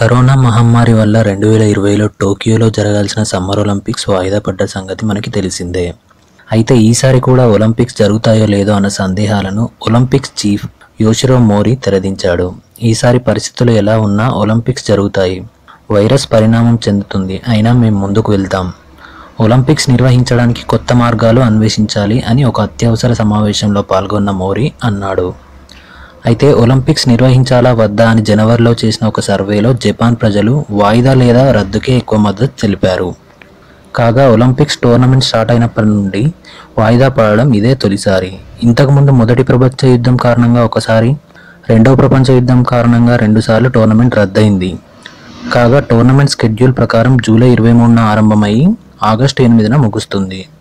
corona మహమ్మారి వల్ల రెండు వేల ఇరవైలో టోక్యోలో జరగాల్సిన సమ్మర్ ఒలింపిక్స్ వాయిదా పడ్డ సంగతి మనకి తెలిసిందే అయితే ఈసారి కూడా ఒలింపిక్స్ జరుగుతాయో లేదో అన్న సందేహాలను ఒలింపిక్స్ చీఫ్ యోషిరో మోరీ తెరదించాడు ఈసారి పరిస్థితులు ఎలా ఉన్నా ఒలింపిక్స్ జరుగుతాయి వైరస్ పరిణామం చెందుతుంది అయినా మేము ముందుకు వెళ్తాం ఒలింపిక్స్ నిర్వహించడానికి కొత్త మార్గాలు అన్వేషించాలి అని ఒక అత్యవసర సమావేశంలో పాల్గొన్న మోరీ అన్నాడు అయితే ఒలింపిక్స్ నిర్వహించాలా వద్దా అని జనవరిలో చేసిన ఒక సర్వేలో జపాన్ ప్రజలు వాయిదా లేదా రద్దుకే ఎక్కువ మద్దతు తెలిపారు కాగా ఒలింపిక్స్ టోర్నమెంట్ స్టార్ట్ అయినప్పటి నుండి వాయిదా పడడం ఇదే తొలిసారి ఇంతకుముందు మొదటి ప్రపంచ యుద్ధం కారణంగా ఒకసారి రెండవ ప్రపంచ యుద్ధం కారణంగా రెండుసార్లు టోర్నమెంట్ రద్దయింది కాగా టోర్నమెంట్ షెడ్యూల్ ప్రకారం జూలై ఇరవై మూడున ఆరంభమై ఆగస్టు ఎనిమిదిన ముగుస్తుంది